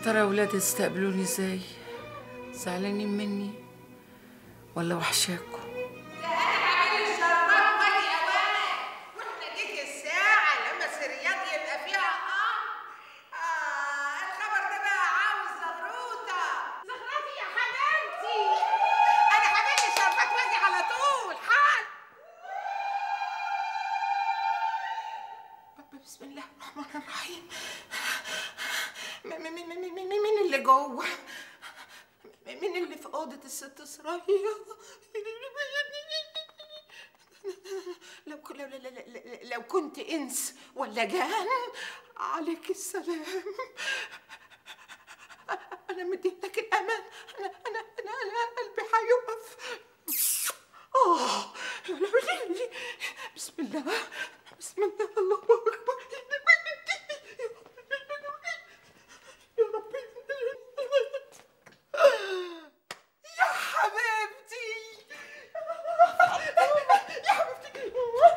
ترى ولادي استقبلوني ازاي زعلانين مني ولا وحشاكوا واحنا ديك الساعة لما سريات يبقى فيها اه اه الخبر ده بقى عاوز زغروطة زغروطة يا حبيبتي انا حبيبتي شربات واجي على طول حال بسم الله الرحمن الرحيم مين مين مين مين مين اللي جوه مين اللي في أوضة الست سرايا لو ك- لو, لو, لو, لو كنت انس ولا جان عليك السلام انا مديتك الامان انا انا انا, أنا قلبي هيقف اه بسم الله بسم الله الله اكبر يا ربي يا حبيبتي يا حبيبتي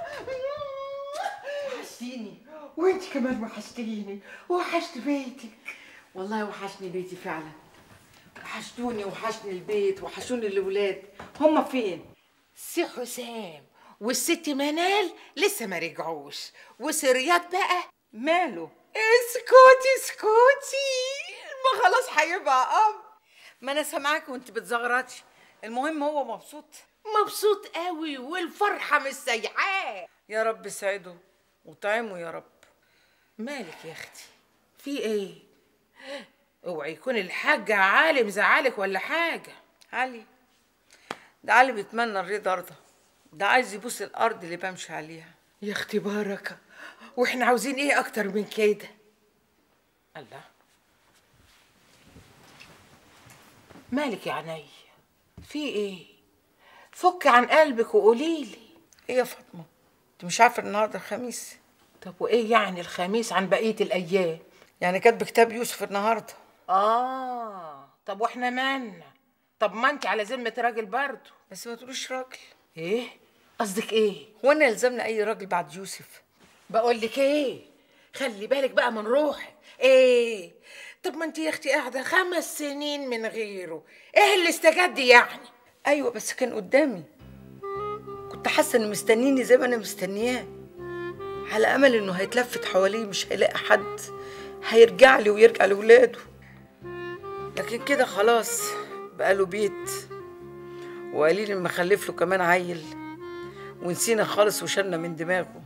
وحشتيني وانت كمان وحشتيني وحشت بيتك والله وحشني بيتي فعلا وحشتوني وحشني البيت وحشوني الولاد هم فين سي حسام والست منال لسه ما رجعوش وسريات بقى ماله اسكتي اسكتي ما خلاص هيبقى اب ما انا سامعاك وانت بتزغرطي المهم هو مبسوط مبسوط قوي والفرحه مش سايعاه يا رب سعده وطعمه يا رب مالك يا اختي في ايه اوعي يكون الحاج عالم مزعلك ولا حاجه علي ده علي بيتمنى الرضا رضا ده عايز يبوس الارض اللي بمشي عليها يا اختي بركه واحنا عاوزين ايه اكتر من كده الله مالك يا عيني في ايه فك عن قلبك وقوليلي ايه يا فاطمه انت مش عارفه النهارده الخميس طب وايه يعني الخميس عن بقيه الايام يعني كاتب كتاب يوسف النهارده اه طب واحنا مالنا طب ما انت على ذمه راجل برضه بس ما تقولوش راجل ايه قصدك ايه هو انا يلزمنا اي راجل بعد يوسف بقول لك ايه خلي بالك بقى من روحك ايه طب ما انت يا اختي قاعده خمس سنين من غيره ايه اللي استجد يعني ايوه بس كان قدامي كنت حاسه انه مستنيني زي ما انا مستنياه على امل انه هيتلفت حواليه مش هيلاقي حد هيرجع لي ويرجع لاولاده لكن كده خلاص بقى له بيت وقليل ما خلف له كمان عيل ونسينا خالص وشلنا من دماغه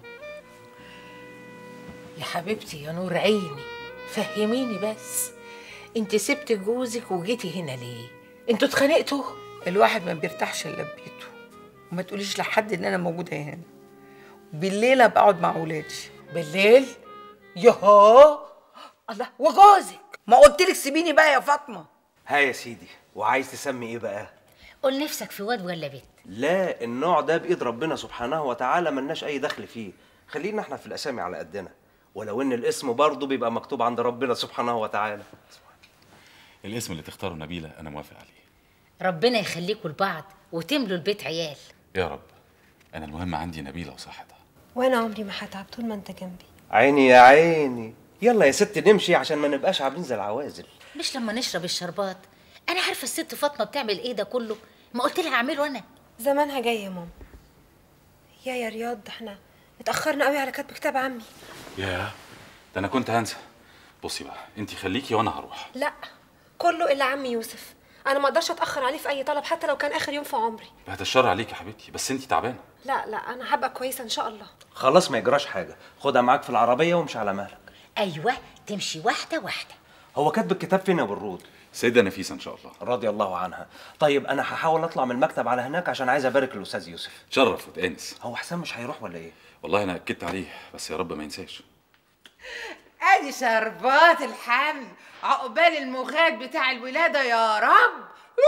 يا حبيبتي يا نور عيني فهميني بس انت سبت جوزك وجيتي هنا ليه انتوا اتخانقتوا الواحد ما بيرتاحش الا ببيته وما تقوليش لحد ان انا موجوده هنا بالليل بقعد مع ولادي بالليل يهو الله وجوزك ما قلتلك سيبيني بقى يا فاطمه ها يا سيدي وعايز تسمي ايه بقى قول نفسك في واد ولا بنت لا النوع ده بايد ربنا سبحانه وتعالى ملناش اي دخل فيه خلينا احنا في الاسامي على قدنا ولو ان الاسم برضه بيبقى مكتوب عند ربنا سبحانه وتعالى الاسم اللي تختاره نبيلة أنا موافق عليه ربنا يخليكوا لبعض وتملوا البيت عيال يا رب أنا المهم عندي نبيلة وصحتها وانا عمري ما هتعب طول ما انت جنبي عيني يا عيني يلا يا ست نمشي عشان ما نبقاش عاملين زي العوازل مش لما نشرب الشربات انا عارفه الست فاطمه بتعمل ايه ده كله ما قلت لها اعمله انا زمانها جايه يا ماما يا يا رياض ده احنا اتاخرنا قوي على كتب كتاب عمي يا ده أنا كنت هنسى بصي بقى أنت خليكي وأنا هروح لا كله الا عمي يوسف انا ما اقدرش اتاخر عليه في اي طلب حتى لو كان اخر يوم في عمري بعد الشر عليك يا حبيبتي بس أنت تعبانة لا لا انا هبقى كويسه ان شاء الله خلاص ما يجراش حاجه خدها معاك في العربيه وامشي على مهلك ايوه تمشي واحده واحده هو كاتب الكتاب فين يا بالرود سيدة نفيسة إن شاء الله رضي الله عنها طيب انا هحاول اطلع من المكتب على هناك عشان عايز ابارك للاستاذ يوسف تشرف وتأنس هو حسام مش هيروح ولا ايه والله أنا أكدت عليه بس يا رب ما ينساش ادي شربات الحمل عقبال المغاد بتاع الولاده يا رب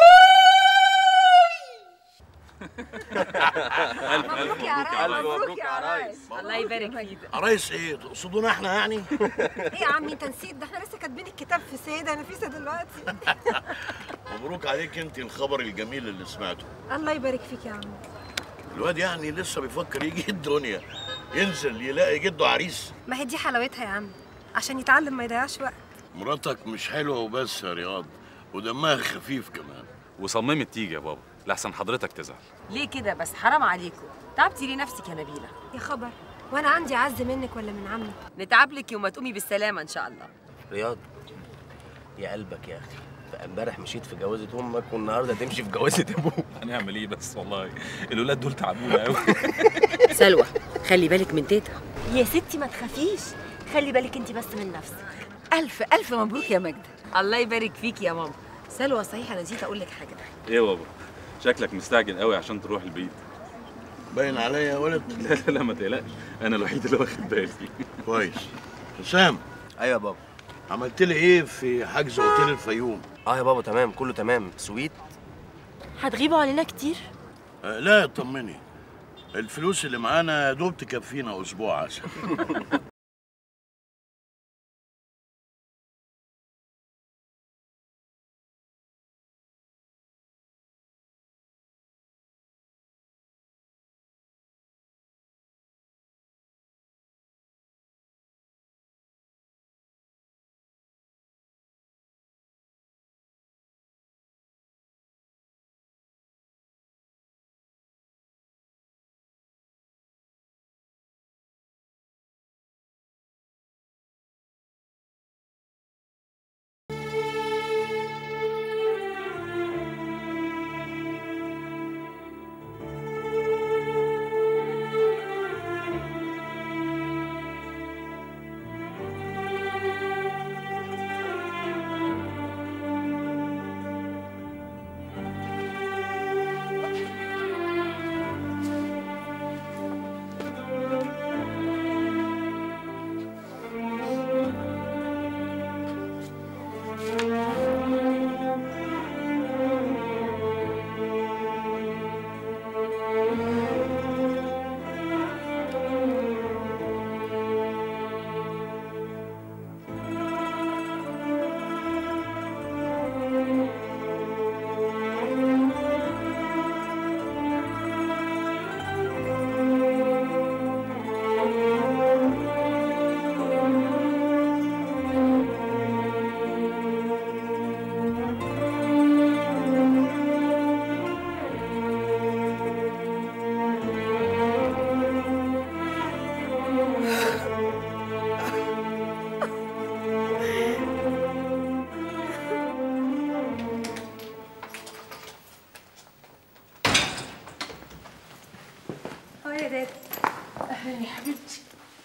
مبروك يا عرايس مبروك يا عرايس الله يبارك فيك عرايس ايه تقصدونا احنا يعني ايه يا عمي انت نسيت ده احنا لسه كاتبين الكتاب في سيده نفيسه دلوقتي مبروك عليك انت الخبر الجميل اللي سمعته الله يبارك فيك يا عمي الواد يعني لسه بيفكر يجي الدنيا ينزل يلاقي جده عريس ما هي دي حلاوتها يا عم عشان يتعلم ما يضيعش وقت مراتك مش حلوه وبس يا رياض ودمها خفيف كمان وصممت تيجي يا بابا لحسن حضرتك تزعل ليه كده بس حرام عليكم تعبتي ليه نفسك يا نبيله يا خبر وانا عندي عز منك ولا من عمي نتعب لك يوم ما تقومي بالسلامه ان شاء الله رياض يا قلبك يا اخي فامبارح مشيت في جوازة امك والنهارده تمشي في جوازة ابوك هنعمل ايه بس والله الولاد دول تعبونا قوي سلوى خلي بالك من تيتا يا ستي ما تخافيش خلي بالك انت بس من نفسك الف الف مبروك يا ماجده الله يبارك فيك يا ماما سلوى صحيح انا نسيت اقول لك حاجه ايه يا بابا شكلك مستعجل قوي عشان تروح البيت باين عليا يا ولد لا لا لا ما تقلقش انا الوحيد اللي واخد بالي كويس حسام ايوه يا بابا عملت لي ايه في حجز اوتيل الفيوم اه يا بابا تمام كله تمام سويت هتغيبوا علينا كتير آه لا طمني الفلوس اللي معانا يا دوب تكفينا اسبوع عسل اه يا داد اهلا يا حبيبتي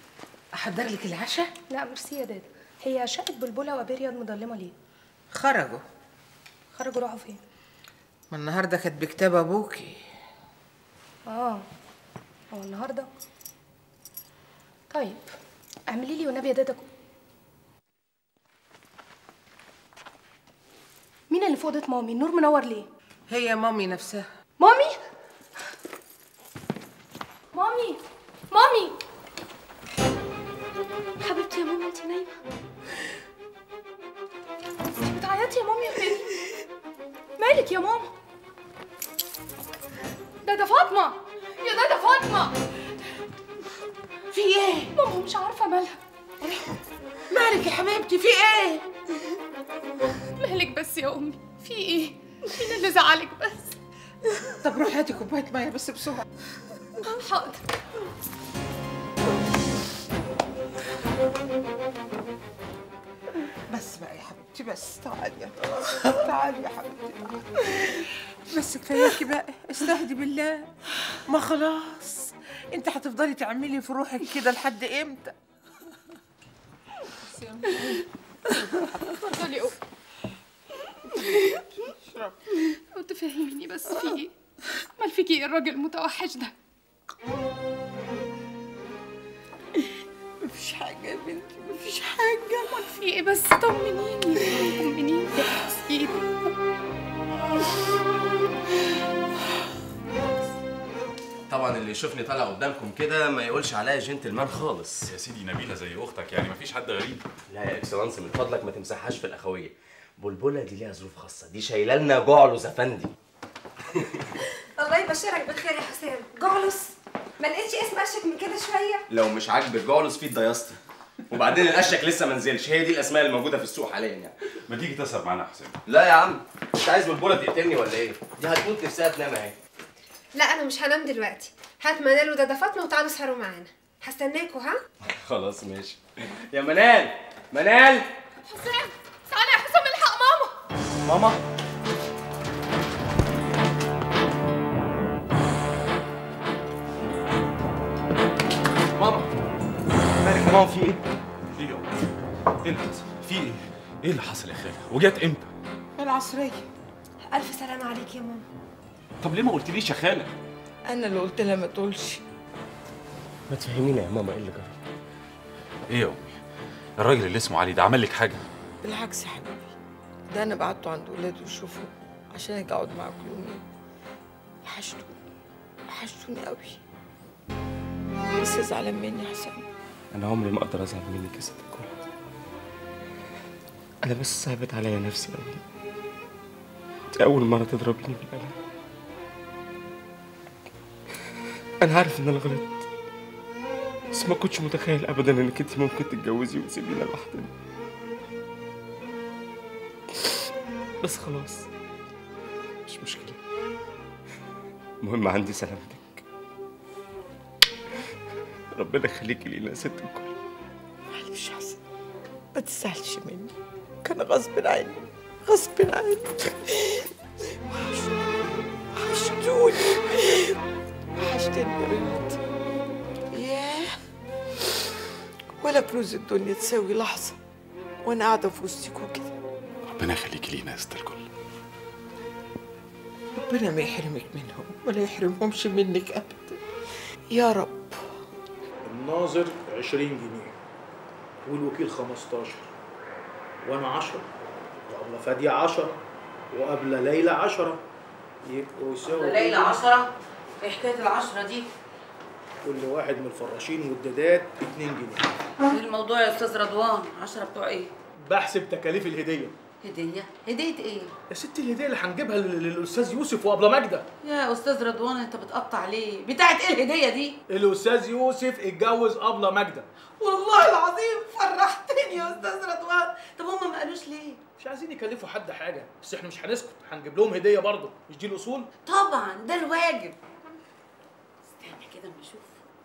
احضر لك العشاء لا ميرسي يا داد هي شقة بلبلة وأبي رياض مضلمة ليه؟ خرجوا خرجوا راحوا فين؟ ما النهارده كانت بكتاب ابوكي اه هو النهارده طيب اعملي لي والنبي يا دادا كو- مين اللي في اوضه مامي النور منور ليه هي مامي نفسها مامي مامي مامي حبيبتي يا ماما انت نايمه انت بتعيطي يا مامي ولا ايه مالك يا ماما دادا فاطمه يا دادا فاطمه في ايه ماما مش عارفه مالها مالك يا حبيبتي في ايه مالك بس يا امي في ايه مين اللي زعلك بس طب روحي هاتي كوبايه ميه بس بسرعه حاضر بس بقى يا حبيبتي بس تعالي يا طلال. تعالي يا حبيبتي تعالي. بس كفاياكي بقى استهدي بالله ما خلاص انت هتفضلي تعملي في روحك كده لحد امتى اتفضلي يا امي لو تفهميني بس في ايه مال فيكي ايه الراجل المتوحش ده مفيش حاجه يا بنتي مفيش حاجه مال في ايه بس طمنيني طمنيني بس ايدي طبعا اللي يشوفني طالع قدامكم كده ما يقولش عليا جنتلمان خالص يا سيدي نبيله زي اختك يعني مفيش حد غريب لا يا اكسلانس من فضلك ما تمسحهاش في الاخويه بلبله دي ليها ظروف خاصه دي شايله لنا جعلس افندي الله يبشرك بالخير يا حسام جعلس ما لقيتش اسم اشك من كده شويه لو مش عاجبك جعلس في الدياستي وبعدين القشك لسه ما نزلش هي دي الاسماء اللي موجوده في السوق حاليا يعني ما تيجي تسهر معانا يا حسين لا يا عم انت عايز بالبوله تقتلني ولا ايه؟ دي هتموت نفسها تنام اهي لا انا مش هنام دلوقتي هات منال ودادا فاطمه وتعالوا اسهروا معانا هستناكوا ها خلاص ماشي يا منال منال حسام تعالى يا حسام الحق ماما ماما ماما مالك يا ماما في ايه؟ في ايه انت في ايه؟ ايه اللي حصل يا خالة؟ وجت امتى؟ العصرية الف سلامه عليك يا ماما طب ليه ما قلتليش يا خالة؟ أنا اللي قلت لها ما تقولش ما تفهمينا يا ماما ايه اللي جرى ايه يا امي؟ الراجل اللي اسمه علي ده عمل لك حاجة؟ بالعكس يا حبيبي ده أنا بعته عند ولاده يشوفوا عشان أجي أقعد معاكم يومين وحشتوني وحشتوني قوي بس زعلان مني يا حسام انا عمري ما اقدر ازعل منك يا ست الكل انا بس صعبت عليا نفسي قوي دي اول مره تضربيني بالقلم انا عارف ان انا غلطت بس ما كنتش متخيل ابدا انك انت ممكن تتجوزي وتسيبينا لوحدنا بس خلاص مش مشكله المهم عندي سلامتك ربنا يخليكي لينا يا ست الكل معلش يا حسن ما تزعلش مني كان غصب عني غصب عني وحشتوني وحشتني يا بنت ياه ولا كنوز الدنيا تساوي لحظة وأنا قاعدة في وسطكوا كده ربنا يخليكي لينا يا ست الكل ربنا ما يحرمك منهم ولا يحرمهمش منك أبدا يا رب الناظر 20 جنيه والوكيل 15 وانا 10 وابله فاديه 10 وابله ليلى 10 يبقوا يساووا ليلى كده عشرة ايه حكاية العشرة دي؟ كل واحد من الفراشين والدادات 2 جنيه ايه الموضوع يا استاذ رضوان؟ عشرة بتوع ايه؟ بحسب تكاليف الهديه هدية؟ هدية ايه؟ يا ستي الهديه اللي هنجيبها لل- للاستاذ يوسف وابله ماجده يا استاذ رضوان انت بتقطع ليه؟ بتاعت ايه الهدية دي؟ الاستاذ يوسف اتجوز ابله ماجده والله العظيم فرحتني يا استاذ رضوان طب هم ما قالوش ليه؟ مش عايزين يكلفوا حد حاجه بس احنا مش هنسكت هنجيب لهم هديه برضه مش دي الاصول طبعا ده الواجب استنى كده اما اشوف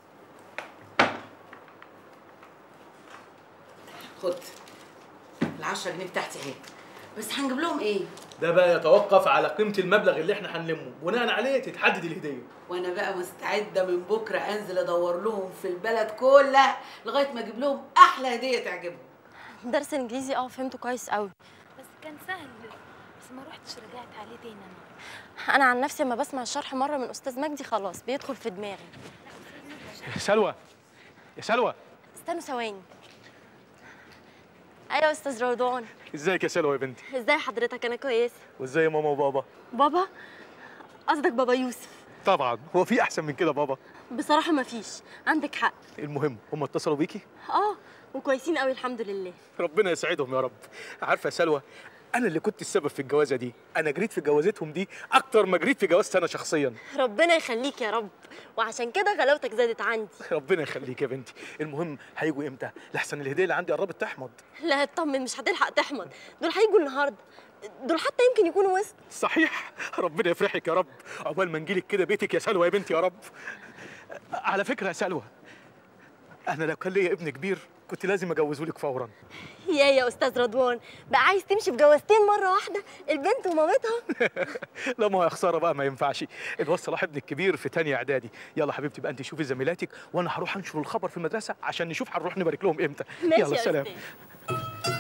خد العشرة جنيه بتاعتي اهي بس هنجيب لهم ايه؟ ده بقى يتوقف على قيمه المبلغ اللي احنا هنلمه بناء عليه تتحدد الهديه وانا بقى مستعده من بكره انزل ادور لهم في البلد كلها لغايه ما اجيب لهم احلى هديه تعجبهم درس انجليزي اه فهمته كويس قوي بس كان سهل بس ما رحتش رجعت عليه تاني انا انا عن نفسي لما بسمع الشرح مره من استاذ مجدي خلاص بيدخل في دماغي سلوى يا سلوى استنوا ثواني ايوه يا استاذ رضوان ازيك يا سلوى يا بنتي ازاي حضرتك انا كويسه وازاي ماما وبابا بابا قصدك بابا يوسف طبعا هو في احسن من كده بابا بصراحه ما فيش عندك حق المهم هم اتصلوا بيكي اه وكويسين قوي الحمد لله ربنا يسعدهم يا رب عارفه يا سلوى انا اللي كنت السبب في الجوازه دي انا جريت في جوازتهم دي اكتر ما جريت في جوازتي انا شخصيا ربنا يخليك يا رب وعشان كده غلاوتك زادت عندي ربنا يخليك يا بنتي المهم هيجوا امتى لحسن الهديه اللي عندي قربت تحمض لا اطمن مش هتلحق تحمض دول هيجوا النهارده دول حتى يمكن يكونوا وسط صحيح ربنا يفرحك يا رب عقبال ما نجيلك كده بيتك يا سلوى يا بنتي يا رب على فكره يا سلوى انا لو كان ليا ابن كبير كنت لازم اجوزه لك فورا يا يا استاذ رضوان بقى عايز تمشي في جوازتين مره واحده البنت ومامتها لا ما هو يا خساره بقى ما ينفعش الواد صلاح ابني الكبير في تانية اعدادي يلا حبيبتي بقى انت شوفي زميلاتك وانا هروح انشر الخبر في المدرسه عشان نشوف هنروح نبارك لهم امتى ماشي يلا يا سلام أستاذ.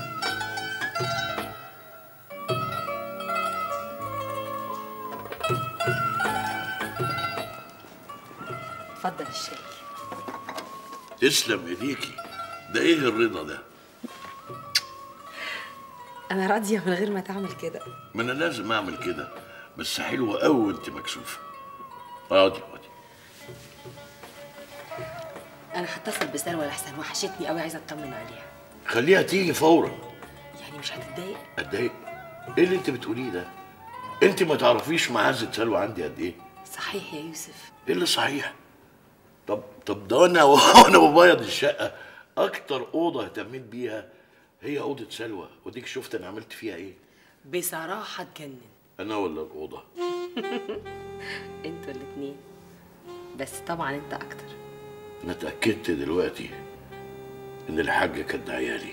اتفضل الشاي تسلم ايديكي ده ايه الرضا ده انا راضيه من غير ما تعمل كده ما انا لازم اعمل كده بس حلوه قوي وانت مكسوفه اقعدي اقعدي انا هتصل بسلوى لحسن وحشتني قوي عايزه اطمن عليها خليها تيجي فورا يعني مش هتتضايق اتضايق ايه اللي انت بتقوليه ده انت ما تعرفيش معزه سلوى عندي قد ايه صحيح يا يوسف ايه اللي صحيح طب طب ده انا وانا ببيض الشقه اكتر اوضه اهتميت بيها هي اوضه سلوى وديك شفت انا عملت فيها ايه بصراحه تجنن انا ولا الاوضه انتوا الاتنين بس طبعا انت اكتر انا اتاكدت دلوقتي ان الحاجه كانت عيالي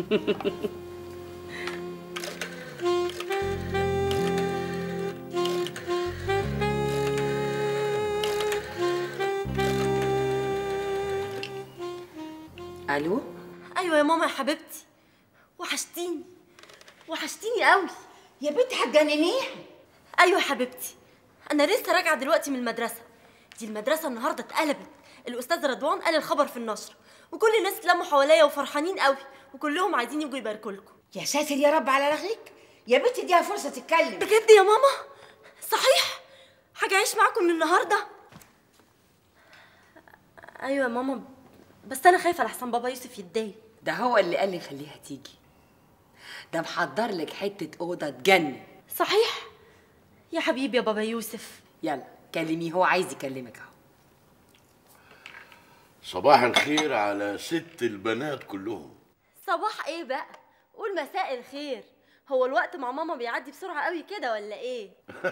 الو ايوه يا ماما يا حبيبتي وحشتيني وحشتيني قوي يا بنت هتجننيها ايوه يا حبيبتي انا لسه راجعه دلوقتي من المدرسه دي المدرسه النهارده اتقلبت الاستاذ رضوان قال الخبر في النشر وكل الناس اتلموا حواليا وفرحانين قوي وكلهم عايزين يجوا يباركوا لكم يا ساتر يا رب على رغيك يا بنت اديها فرصه تتكلم بجد يا ماما صحيح حاجه اعيش معاكم من النهارده ايوه يا ماما بس انا خايفه لحسن بابا يوسف يتضايق ده هو اللي قال لي خليها تيجي ده محضر لك حته اوضه تجنن صحيح يا حبيبي يا بابا يوسف يلا كلميه هو عايز يكلمك اهو صباح الخير على ست البنات كلهم صباح ايه بقى قول مساء الخير هو الوقت مع ماما بيعدي بسرعه قوي كده ولا ايه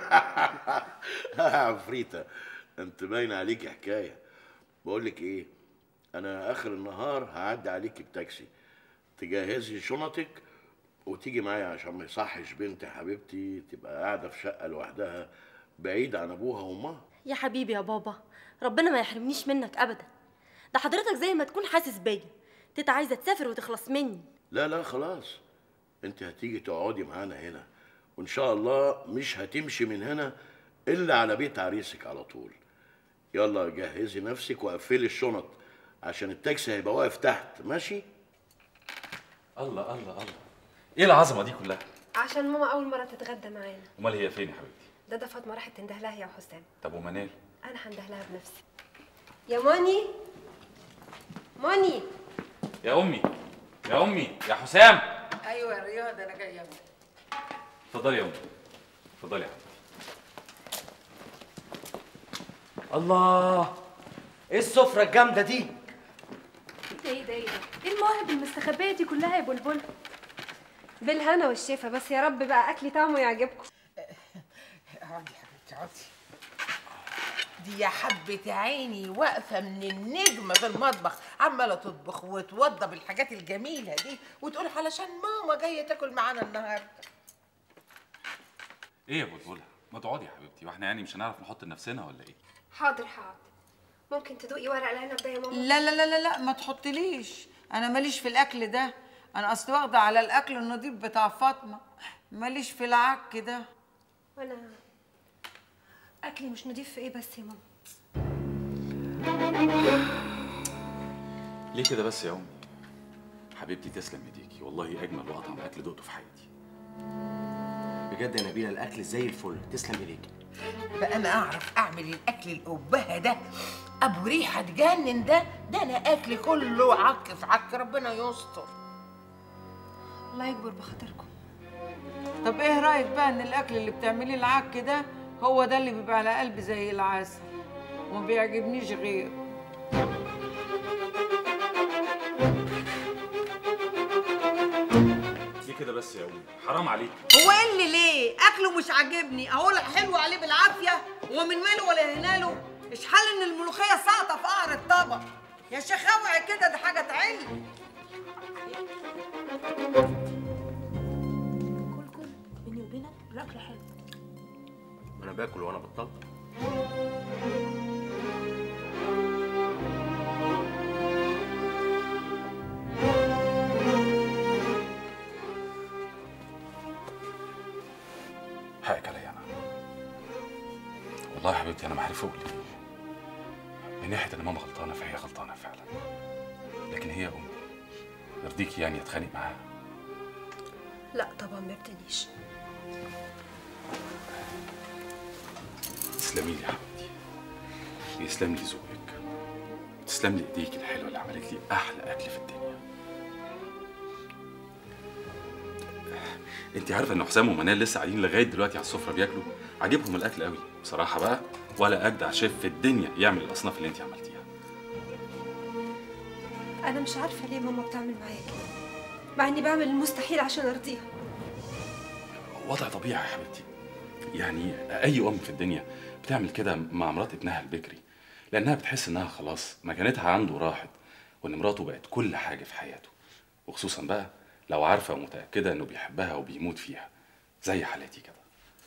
عفريتة انت باين عليك حكاية بقول لك ايه انا اخر النهار هعدي عليك بتاكسي تجهزي شنطك وتيجي معايا عشان ما يصحش بنت حبيبتي تبقى قاعدة في شقة لوحدها بعيد عن ابوها وامها يا حبيبي يا بابا ربنا ما يحرمنيش منك ابدا ده حضرتك زي ما تكون حاسس بيا تيتا عايزه تسافر وتخلص مني لا لا خلاص انت هتيجي تقعدي معانا هنا وان شاء الله مش هتمشي من هنا الا على بيت عريسك على طول يلا جهزي نفسك وقفلي الشنط عشان التاكسي هيبقى واقف تحت ماشي الله الله الله ايه العظمه دي كلها عشان ماما اول مره تتغدى معانا امال هي فين يا حبيبتي ده ده فاطمه راحت تنده لها يا حسام طب ومنال انا هنده لها بنفسي يا موني موني يا امي يا امي يا حسام ايوه يا رياض انا جايه أهو. اتفضلي يا امي اتفضلي يا حبيبتي الله ايه السفرة الجامدة دي؟ ايه ده ايه ده ايه ده؟ ايه المواهب المستخبية دي كلها يا بلبل؟ بالهنا والشفا بس يا رب بقى اكلي طعمه يعجبكم اقعدي يا حبيبتي اقعدي دي يا حبة عيني واقفة من النجمة في المطبخ عمالة تطبخ وتوضب الحاجات الجميلة دي وتقول علشان ماما جاية تاكل معانا النهاردة ايه يا بلبله ما تقعدي يا حبيبتي واحنا يعني مش هنعرف نحط نفسنا ولا ايه حاضر حاضر ممكن تدوقي ورق العنب ده يا ماما لا لا لا لا لا ما تحطليش انا ماليش في الاكل ده انا اصل واخده على الاكل النظيف بتاع فاطمه ماليش في العك ده وانا اكلي مش نضيف في ايه بس يا ماما ليه كده بس يا امي حبيبتي تسلم ايديكي والله اجمل واطعم اكل دقته في حياتي بجد يا نبيلة الأكل زي الفل تسلم إيديك بقى انا اعرف اعمل الاكل القبهه ده ابو ريحه تجنن ده ده انا اكلي كله عك في عك ربنا يستر الله يكبر بخاطركم طب ايه رايك بقى ان الاكل اللي بتعمليه العك ده هو ده اللي بيبقى على قلبي زي العسل وما بيعجبنيش غيره ليه كده بس يا امي حرام عليك هو ايه اللي ليه اكله مش عاجبني اهو لك حلو عليه بالعافيه ومن ماله ولا هناله ايش حال ان الملوخيه ساقطه في قعر الطبق يا شيخ اوعي كده ده حاجه تعل بيني وبينك الاكل حلو أنا باكل وأنا بطلت حقك عليا انا والله يا حبيبتي انا ما عارف اقول ايه من ناحيه ان ماما غلطانه فهي غلطانه فعلا لكن هي امي يرضيكي يعني اتخانق معاها لا طبعا ما يرضينيش تسلمي لي يا حبيبتي يسلم لي ذوقك تسلم لي ايديك الحلوه اللي عملت لي احلى اكل في الدنيا انت عارفه ان حسام ومنال لسه قاعدين لغايه دلوقتي على السفره بياكلوا عاجبهم الاكل قوي بصراحه بقى ولا اجدع شيف في الدنيا يعمل الاصناف اللي انت عملتيها انا مش عارفه ليه ماما بتعمل معايا كده مع اني بعمل المستحيل عشان ارضيها وضع طبيعي يا حبيبتي يعني اي ام في الدنيا بتعمل كده مع مرات ابنها البكري لانها بتحس انها خلاص مكانتها عنده راحت وان مراته بقت كل حاجه في حياته وخصوصا بقى لو عارفه ومتاكده انه بيحبها وبيموت فيها زي حالتي كده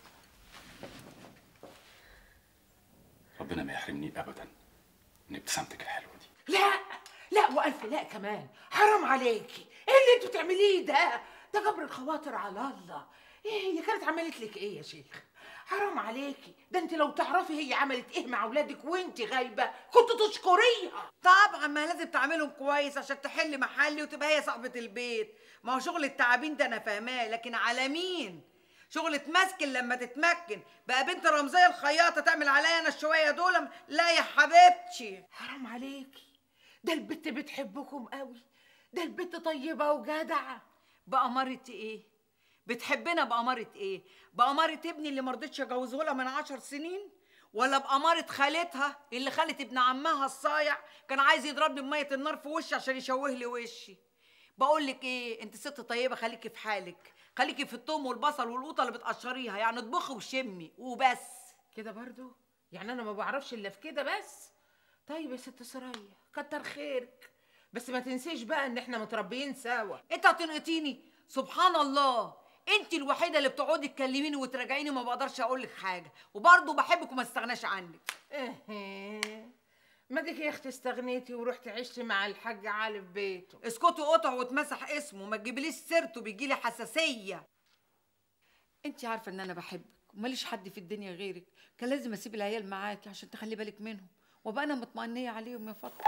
ربنا ما يحرمني ابدا من ابتسامتك الحلوه دي لا لا والف لا كمان حرام عليكي ايه اللي انتوا بتعمليه ده ده جبر الخواطر على الله ايه هي كانت عملت لك ايه يا شيخ حرام عليكي ده انت لو تعرفي هي عملت ايه مع اولادك وانت غايبه كنت تشكريها طبعا ما لازم تعملهم كويس عشان تحل محلي وتبقى هي صاحبة البيت ما هو شغل التعابين ده انا فاهماه لكن على مين شغل تمسكن لما تتمكن بقى بنت رمزية الخياطة تعمل عليا انا الشوية دول لا يا حبيبتي حرام عليكي ده البت بتحبكم قوي ده البت طيبه وجدعه بأمارة ايه بتحبنا بأمارة ايه بأمارة ابني اللي مرضتش اجوزه لها من عشر سنين ولا بأمارة خالتها اللي خالت ابن عمها الصايع كان عايز يضربني بمية النار في وشي عشان يشوه لي وشي بقول لك ايه انت ست طيبه خليكي في حالك خليكي في الثوم والبصل والقوطه اللي بتقشريها يعني اطبخي وشمي وبس كده برضو يعني انا ما بعرفش الا في كده بس طيب يا ست سرايا كتر خيرك بس ما تنسيش بقى ان احنا متربيين سوا انت هتنقطيني سبحان الله انت الوحيده اللي بتقعدي تكلميني وتراجعيني وما بقدرش اقول لك حاجه وبرضه بحبك وما استغناش عنك ايه ما ديك يا اختي استغنيتي ورحتي عشتي مع الحاج علي في بيته اسكتي قطع واتمسح اسمه ما تجيبليش سيرته بيجيلي حساسيه انت عارفه ان انا بحبك وماليش حد في الدنيا غيرك كان لازم اسيب العيال معاكي عشان تخلي بالك منهم وابقى انا مطمئنيه عليهم يا فاطمه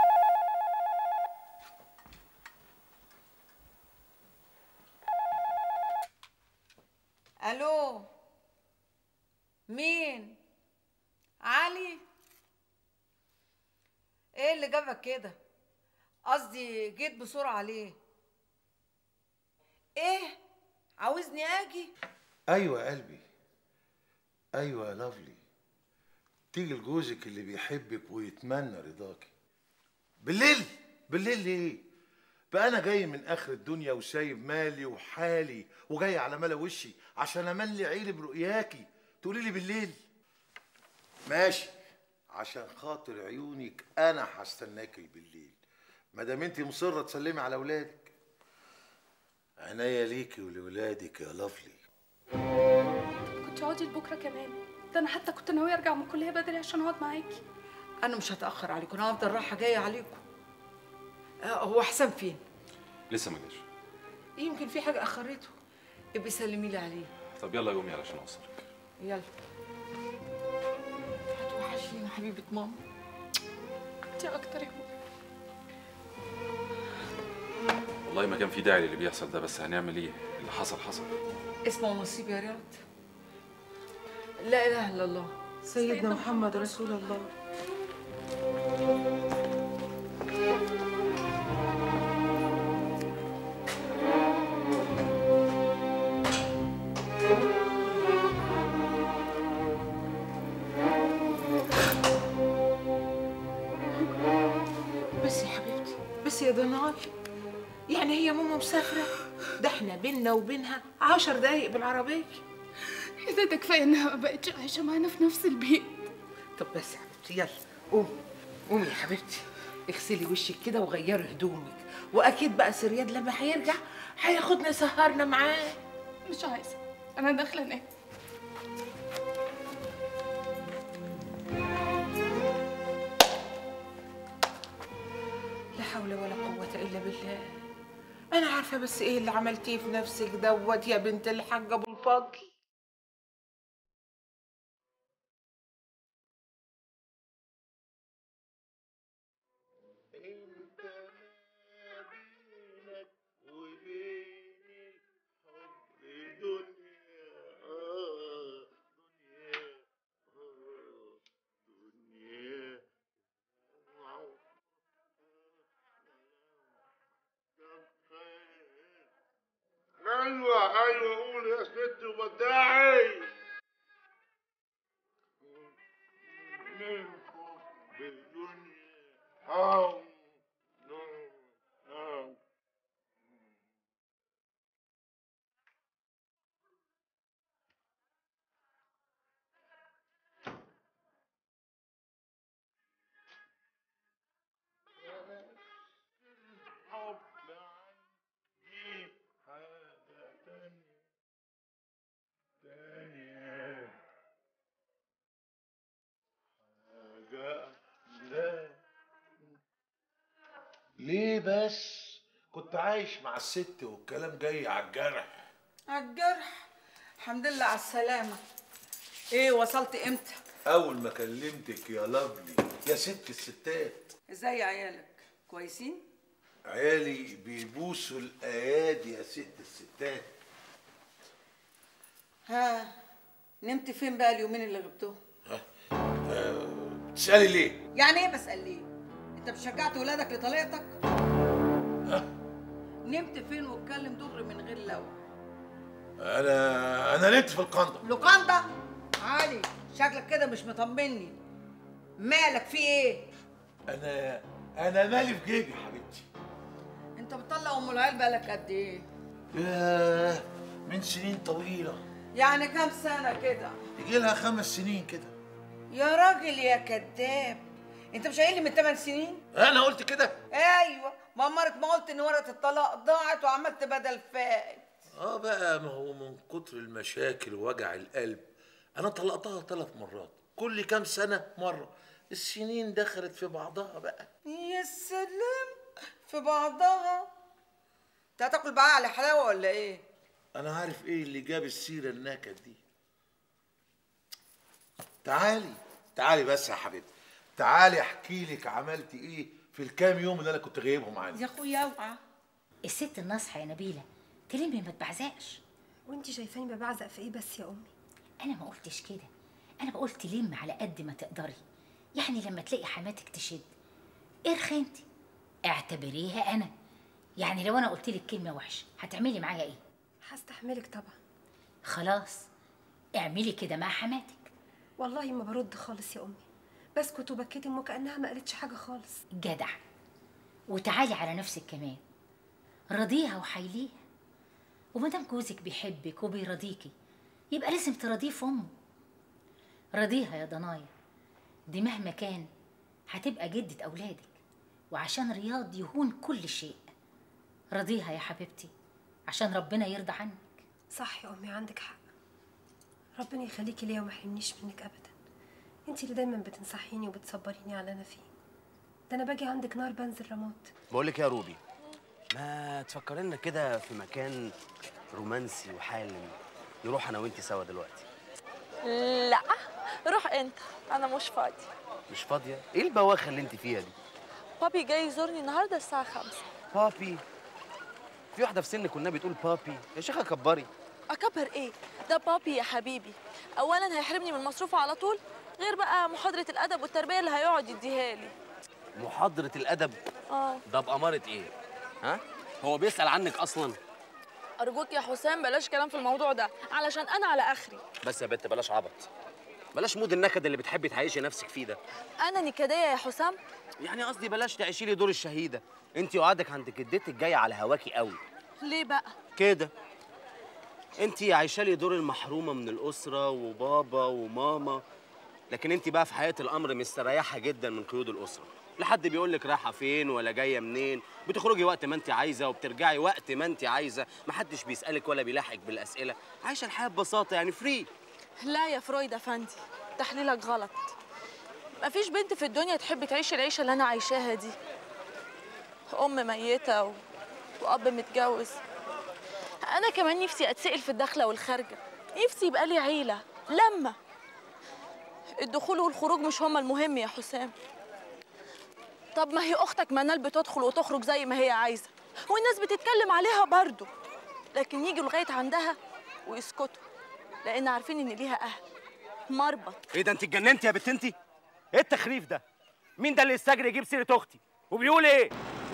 الو مين علي ايه اللي جابك كده قصدي جيت بسرعه ليه ايه عاوزني اجي ايوه يا قلبي ايوه يا لافلي تيجي لجوزك اللي بيحبك ويتمنى رضاكي بالليل بالليل ليه بقى انا جاي من اخر الدنيا وسايب مالي وحالي وجاي على ملا وشي عشان املي عيني برؤياكي تقولي لي بالليل ماشي عشان خاطر عيونك انا هستناكي بالليل ما دام انت مصره تسلمي على اولادك عناية ليكي ولولادك يا لافلي كنت تقعدي لبكره كمان ده انا حتى كنت ناويه ارجع من الكليه بدري عشان اقعد معاكي انا مش هتاخر عليكم انا هفضل رايحه جايه عليكم آه، هو حسام فين لسه ما جاش يمكن في حاجه اخرته ابقي سلمي لي عليه طب يلا قومي علشان اوصلك يلا هتوحشيني يا حبيبه ماما انت اكتر يا ماما والله ما كان في داعي للي بيحصل ده بس هنعمل ايه اللي حصل حصل اسمه نصيب يا رياض لا اله الا الله سيدنا محمد رسول الله بس يا حبيبتي بس يا ضناي يعني هي ماما مسافرة ده احنا بينا وبينها عشر دقايق بالعربية اذا ده كفايه انها ما بقتش عايشه معانا في نفس البيت طب بس يا حبيبتي يلا قومي قومي يا حبيبتي اغسلي وشك كده وغيري هدومك واكيد بقى سرياد لما هيرجع هياخدنا يسهرنا معاه مش عايزه انا داخله انام لا حول ولا قوة إلا بالله أنا عارفة بس إيه اللي عملتيه في نفسك دوت يا بنت الحاج أبو الفضل ايوه ايوه قول يا ست وداعي منكم بالدنيا او ليه بس كنت عايش مع الست والكلام جاي على الجرح على الجرح الحمد لله على السلامة ايه وصلت امتى؟ اول ما كلمتك يا لافلي يا ست الستات ازاي عيالك؟ كويسين؟ عيالي بيبوسوا الايادي يا ست الستات ها نمت فين بقى اليومين اللي غبتهم؟ تسالي ليه يعني ايه بسأل ليه؟ انت مش شجعت ولادك لطليقتك؟ نمت فين واتكلم دغري من غير لو انا انا نمت في القنطه لوكاندا علي شكلك كده مش مطمني مالك في ايه؟ انا انا مالي في جيبي حبيبتي انت بتطلق ام العيال بقالك قد ايه؟ ياه من سنين طويله يعني كام سنة كده؟ يجي لها خمس سنين كده يا راجل يا كذاب انت مش قايل لي من 8 سنين؟ انا قلت كده ايوه ما مرت ما قلت ان ورقة الطلاق ضاعت وعملت بدل فائت اه بقى ما هو من كتر المشاكل ووجع القلب انا طلقتها ثلاث مرات كل كام سنه مره السنين دخلت في بعضها بقى يا سلام في بعضها انت هتاكل بقى على حلاوه ولا ايه؟ انا عارف ايه اللي جاب السيره النكد دي تعالي تعالي بس يا حبيبتي تعالي احكي لك عملتي ايه في الكام يوم اللي انا كنت غايبهم عني يا اخويا اوعى الست الناصحه يا نبيله تلمي ما تبعزقش وانت شايفاني ببعزق في ايه بس يا امي انا ما قلتش كده انا بقول تلم على قد ما تقدري يعني لما تلاقي حماتك تشد ارخي انت اعتبريها انا يعني لو انا قلت لك كلمه وحشه هتعملي معايا ايه هستحملك طبعا خلاص اعملي كده مع حماتك والله ما برد خالص يا امي بسكت وبكتم وكانها ما قالتش حاجه خالص جدع وتعالي على نفسك كمان رضيها وحيليها ومادام جوزك بيحبك وبيرضيكي يبقى لازم ترضيه في امه رضيها يا ضنايا دي مهما كان هتبقى جدة أولادك وعشان رياض يهون كل شيء رضيها يا حبيبتي عشان ربنا يرضى عنك صح يا امي عندك حق ربنا يخليكي ليا وما يحرمنيش منك ابدا انت اللي دايما بتنصحيني وبتصبريني على اللي انا فيه ده انا باجي عندك نار بنزل رماد بقول لك يا روبي ما تفكر لنا كده في مكان رومانسي وحالم نروح انا وانت سوا دلوقتي لا روح انت انا مش فاضي مش فاضيه ايه البواخه اللي انت فيها دي بابي جاي يزورني النهارده الساعه 5 بابي في واحده في سنك والنبي تقول بابي يا شيخه كبري اكبر ايه ده بابي يا حبيبي اولا هيحرمني من مصروفه على طول غير بقى محاضره الادب والتربيه اللي هيقعد يديها لي محاضره الادب اه ده بأمارة ايه ها هو بيسأل عنك اصلا ارجوك يا حسام بلاش كلام في الموضوع ده علشان انا على اخري بس يا بنت بلاش عبط بلاش مود النكد اللي بتحبي تعيشي نفسك فيه ده انا نكديه يا حسام يعني قصدي بلاش تعيشي لي دور الشهيده انت وقعدك عند جدتك جايه على هواكي قوي ليه بقى كده انت عايشه لي دور المحرومه من الاسره وبابا وماما لكن انت بقى في حياه الامر مستريحه جدا من قيود الاسره لا حد بيقول لك رايحه فين ولا جايه منين بتخرجي وقت ما انت عايزه وبترجعي وقت ما انت عايزه محدش بيسالك ولا بيلاحقك بالاسئله عايشه الحياه ببساطه يعني فري لا يا فرويد افندي تحليلك غلط مفيش بنت في الدنيا تحب تعيش العيشه اللي انا عايشاها دي ام ميته و... واب متجوز انا كمان نفسي اتسال في الداخله والخارجه نفسي يبقى لي عيله لما الدخول والخروج مش هما المهم يا حسام طب ما هي اختك منال بتدخل وتخرج زي ما هي عايزه والناس بتتكلم عليها برضه لكن يجوا لغايه عندها ويسكتوا لان عارفين ان ليها اهل مربط ايه ده انت اتجننتي يا بنت انت ايه التخريف ده مين ده اللي يستجري يجيب سيره اختي وبيقول ايه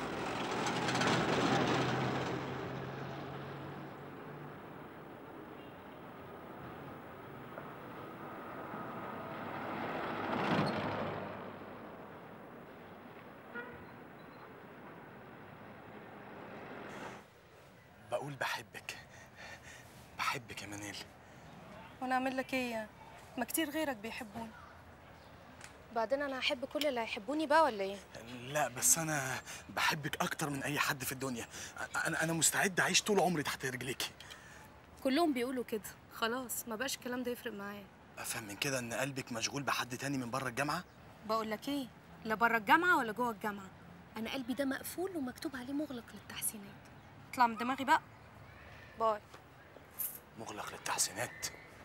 بقول بحبك بحبك يا منال وانا اعمل لك ايه يعني ما كتير غيرك بيحبوني بعدين انا هحب كل اللي هيحبوني بقى ولا ايه لا بس انا بحبك اكتر من اي حد في الدنيا انا انا مستعد اعيش طول عمري تحت رجليكي كلهم بيقولوا كده خلاص ما بقاش الكلام ده يفرق معايا افهم من كده ان قلبك مشغول بحد تاني من بره الجامعه بقول لك ايه لا بره الجامعه ولا جوه الجامعه انا قلبي ده مقفول ومكتوب عليه مغلق للتحسينات اطلع من دماغي بقى باي مغلق للتحسينات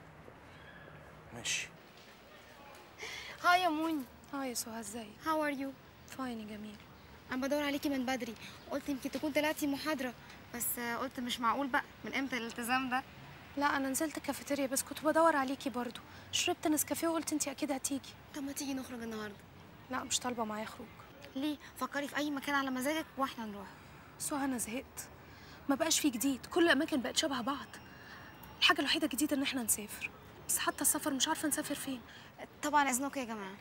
ماشي هاي يا موني هاي يا سهى ازيك هاو ار يو فاين يا جميل انا بدور عليكي من بدري قلت يمكن تكون طلعتي محاضره بس آه، قلت مش معقول بقى من امتى الالتزام ده لا انا نزلت الكافيتيريا بس كنت بدور عليكي برضو شربت نسكافيه وقلت انتي اكيد هتيجي طب ما تيجي نخرج النهارده لا مش طالبه معايا خروج ليه فكري في اي مكان على مزاجك واحنا نروح سهى انا زهقت ما بقاش في جديد كل الاماكن بقت شبه بعض الحاجه الوحيده الجديده ان احنا نسافر بس حتى السفر مش عارفه نسافر فين طبعا اذنكم يا جماعه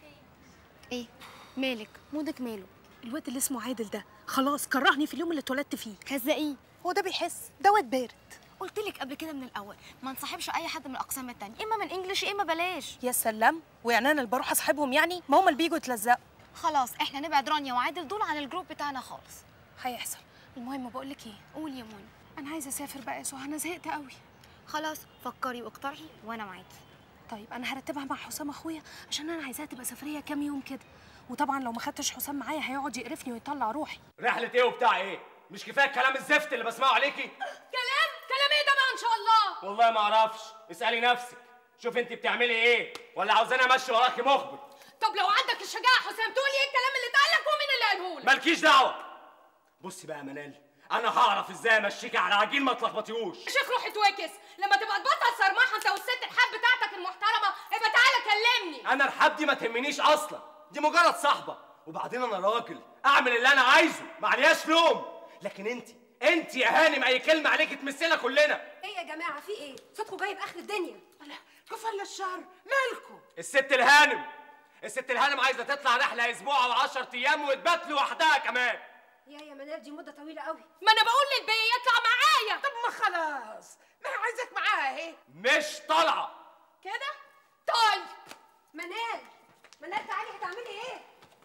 ايه مالك مودك ماله الواد اللي اسمه عادل ده خلاص كرهني في اليوم اللي اتولدت فيه هزقيه هو ده بيحس ده واد بارد قلت لك قبل كده من الاول ما نصاحبش اي حد من الاقسام التانية اما من انجلش اما بلاش يا سلام ويعني انا اللي بروح اصاحبهم يعني ما هم اللي بيجوا يتلزقوا خلاص احنا نبعد رانيا وعادل دول عن الجروب بتاعنا خالص هيحصل المهم بقول لك ايه قول يا موني انا عايزه اسافر بقى يا سهى انا زهقت قوي خلاص فكري واقترحي وانا معاكي طيب انا هرتبها مع حسام اخويا عشان انا عايزاها تبقى سفريه كام يوم كده وطبعا لو ما خدتش حسام معايا هيقعد يقرفني ويطلع روحي رحلة ايه وبتاع ايه؟ مش كفايه الكلام الزفت اللي بسمعه عليكي؟ كلام كلام ايه ده بقى ان شاء الله والله ما اعرفش، اسألي نفسك، شوف انت بتعملي ايه؟ ولا عاوزاني امشي وراكي مخبر؟ طب لو عندك الشجاعه يا حسام تقول ايه الكلام اللي اتقال لك ومين اللي قاله لك مالكيش دعوة. بصي بقى يا منال، انا هعرف ازاي امشيكي على عجين ما تلخبطيهوش. يا شيخ روحي توكس لما تبقى تبطل صرمحه انت والست الحب بتاعتك المحترمه يبقى تعالى كلمني انا الحب دي ما تهمنيش اصلا، دي مجرد صحبة، وبعدين انا راجل، اعمل اللي انا عايزه، ما عليهاش لوم. لكن انت، انت يا هانم اي كلمة عليكي تمسنا كلنا. ايه يا جماعه في ايه صوتكم جايب اخر الدنيا كفل الشر مالكم الست الهانم الست الهانم عايزه تطلع رحله اسبوع او 10 ايام وتبات لوحدها كمان يا يا منال دي مده طويله قوي ما انا بقول للبي يطلع معايا طب ما خلاص ما هي عايزك معاها اهي مش طالعه كده طيب منال منال تعالي هتعملي ايه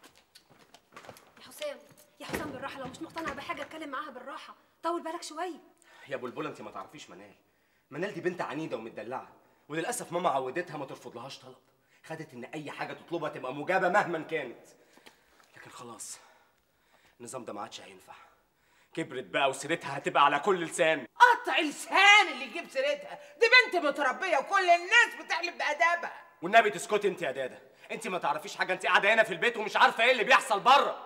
يا حسام يا حسام بالراحه لو مش مقتنع بحاجه اتكلم معاها بالراحه طول بالك شويه يا بلبل انت ما تعرفيش منال منال دي بنت عنيده ومتدلعه وللاسف ماما عودتها ما ترفضلهاش طلب خدت ان اي حاجه تطلبها تبقى مجابه مهما كانت لكن خلاص النظام ده ما عادش هينفع كبرت بقى وسيرتها هتبقى على كل لسان قطع لسان اللي يجيب سيرتها دي بنت متربيه وكل الناس بتحلم بادابها والنبي تسكتي انت يا دادا انت ما تعرفيش حاجه انت قاعده هنا في البيت ومش عارفه ايه اللي بيحصل بره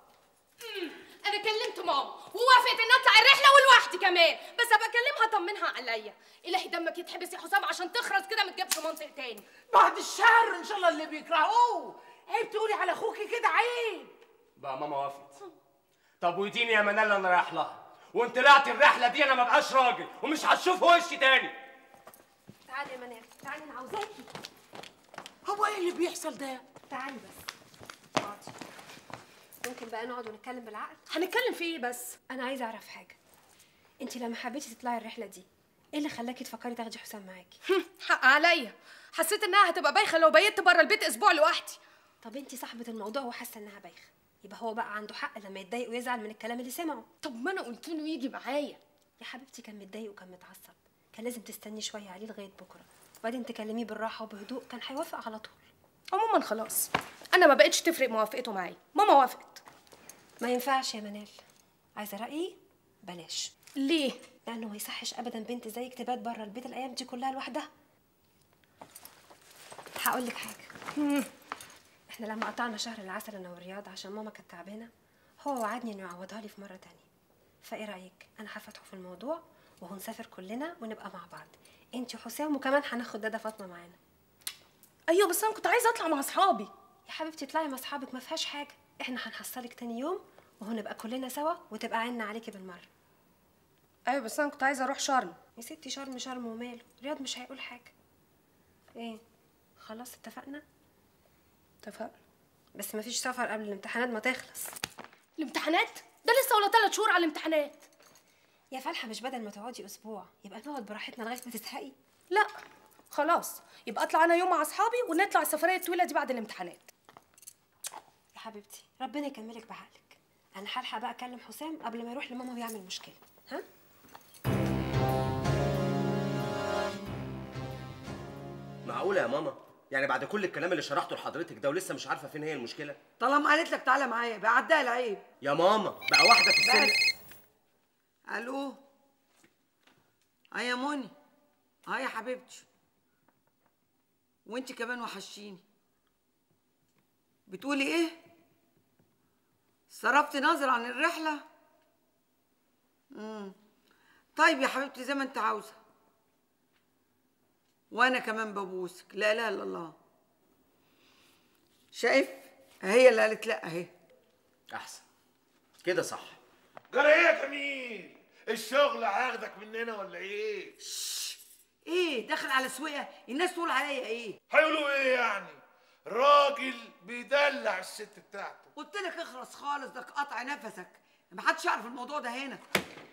انا كلمت ماما ووافقت ان اطلع الرحله ولوحدي كمان بس ابقى اكلمها اطمنها عليا الهي دمك يتحبس يا حسام عشان تخرس كده ما تجيبش منطق تاني بعد الشر ان شاء الله اللي بيكرهوه عيب تقولي على اخوكي كده عيب بقى ماما وافقت طب ويديني يا منال انا رايح لها وان طلعت الرحله دي انا ما بقاش راجل ومش هتشوف وشي تاني تعالي يا منال تعالي انا عاوزاكي هو ايه اللي بيحصل ده تعالي بس اقعدي ممكن بقى نقعد ونتكلم بالعقل هنتكلم في ايه بس انا عايزه اعرف حاجه انت لما حبيتي تطلعي الرحله دي ايه اللي خلاكي تفكري تاخدي حسام معاكي حق عليا حسيت انها هتبقى بايخه لو بيت بره البيت اسبوع لوحدي طب انت صاحبه الموضوع وحاسه انها بايخه يبقى هو بقى عنده حق لما يتضايق ويزعل من الكلام اللي سمعه طب ما انا قلت له يجي معايا يا حبيبتي كان متضايق وكان متعصب كان لازم تستني شويه عليه لغايه بكره وبعدين تكلميه بالراحه وبهدوء كان هيوافق على طول عموما خلاص انا ما بقتش تفرق موافقته معايا ماما وافقت ما ينفعش يا منال عايزه رايي بلاش ليه لانه ما يصحش ابدا بنت زيك تبات بره البيت الايام دي كلها لوحدها هقول لك حاجه احنا لما قطعنا شهر العسل انا والرياض عشان ماما كانت تعبانه هو وعدني انه يعوضها لي في مره تانية فايه رايك انا هفتحه في الموضوع وهنسافر كلنا ونبقى مع بعض انت وحسام وكمان هناخد دادا فاطمه معانا ايوه بس انا كنت عايزه اطلع مع اصحابي يا حبيبتي اطلعي مع اصحابك ما فيهاش حاجه احنا هنحصلك تاني يوم وهنبقى كلنا سوا وتبقى عيننا عليكي بالمره ايوه بس انا كنت عايزه اروح شرم يا ستي شرم شرم وماله رياض مش هيقول حاجه ايه خلاص اتفقنا اتفقنا بس مفيش سفر قبل الامتحانات ما تخلص الامتحانات ده لسه ولا ثلاث شهور على الامتحانات يا فالحه مش بدل ما تقعدي اسبوع يبقى نقعد براحتنا لغايه ما تزهقي لا خلاص يبقى اطلع انا يوم مع اصحابي ونطلع السفريه الطويله دي بعد الامتحانات يا حبيبتي ربنا يكملك بعقلك انا هلحق بقى اكلم حسام قبل ما يروح لماما ويعمل مشكله ها معقوله يا ماما يعني بعد كل الكلام اللي شرحته لحضرتك ده ولسه مش عارفه فين هي المشكله طالما قالت لك تعالى معايا بقى عدها العيب يا ماما بقى واحده في السن بس الو اه يا منى اه يا حبيبتي وانت كمان وحشيني بتقولي ايه صرفت نظر عن الرحله امم طيب يا حبيبتي زي ما انت عاوزه وانا كمان ببوسك لا اله الا الله شايف هي اللي قالت لا اهي احسن كده صح جرى ايه يا جميل الشغل هياخدك مننا ولا ايه ايه داخل على سويقه الناس تقول عليا ايه هيقولوا ايه يعني راجل بيدلع الست بتاعته قلت لك اخرس خالص ده قطع نفسك محدش يعرف الموضوع ده هنا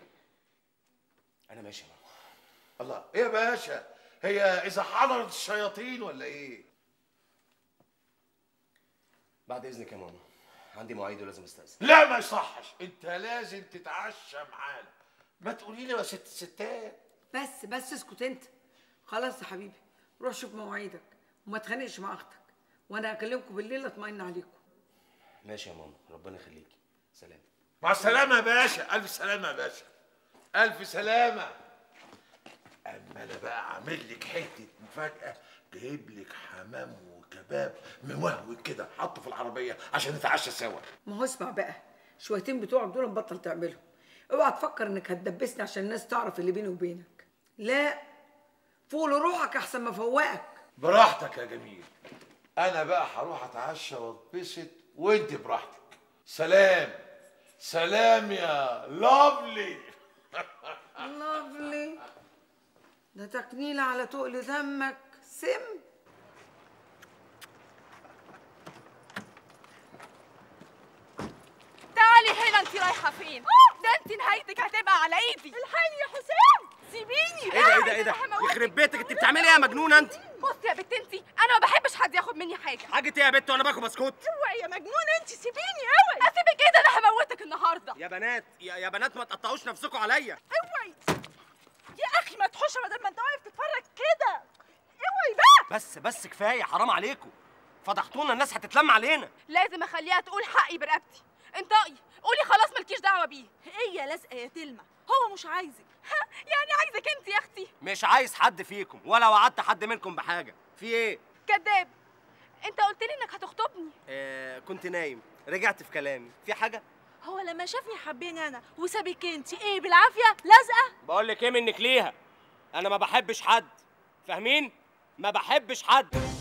انا ماشي يا ماما الله ايه يا باشا هي اذا حضرت الشياطين ولا ايه بعد اذنك يا ماما عندي مواعيد ولازم استاذن لا ما يصحش انت لازم تتعشى معانا ما تقولي لي يا ست الستات بس بس اسكت انت خلاص يا حبيبي روح شوف مواعيدك وما تخانقش مع اختك وانا هكلمكم بالليل اطمئن عليكم ماشي يا ماما ربنا يخليكي سلام مع السلامة يا باشا ألف سلامة يا باشا ألف سلامة أما أنا بقى عامل لك حتة مفاجأة جايب لك حمام وكباب ممهوج كده حطه في العربية عشان نتعشى سوا ما هو اسمع بقى شويتين بتوعك دول نبطل تعملهم اوعى تفكر انك هتدبسني عشان الناس تعرف اللي بيني وبينك لا فوق لروحك احسن ما فوقك براحتك يا جميل أنا بقى هروح أتعشى وأتبسط وأنت براحتك سلام سلام يا لافلي لافلي ده تكنيلة على تقل دمك سم تعالي هنا انت رايحه فين ده انت نهايتك هتبقى على ايدي الحقني يا حسام سيبيني ايه ده ايه ده ايه ده يخرب بيتك انت بتعملي ايه يا مجنونه انت بصي يا بت انت انا ما بحبش حد ياخد مني حاجه حاجه ايه يا بت وانا باكل بسكوت اوعي يا مجنونه انت سيبيني اوعي اسيبك ايه ده انا هموتك النهارده يا بنات يا, يا بنات ما تقطعوش نفسكم عليا اوعي يا اخي ما تحوش بدل ما انت واقف تتفرج كده اوعي بقى بس بس كفايه حرام عليكم فضحتونا الناس هتتلم علينا لازم اخليها تقول حقي برقبتي انطقي قولي خلاص مالكيش دعوه بيه هي لازقه يا تلمع هو مش عايزك يعني عايزك انت يا اختي مش عايز حد فيكم ولا وعدت حد منكم بحاجه في ايه كذاب انت قلت لي انك هتخطبني آه كنت نايم رجعت في كلامي في حاجه هو لما شافني حبيني انا وسابك انت ايه بالعافيه لازقه بقول لك ايه منك ليها انا ما بحبش حد فاهمين ما بحبش حد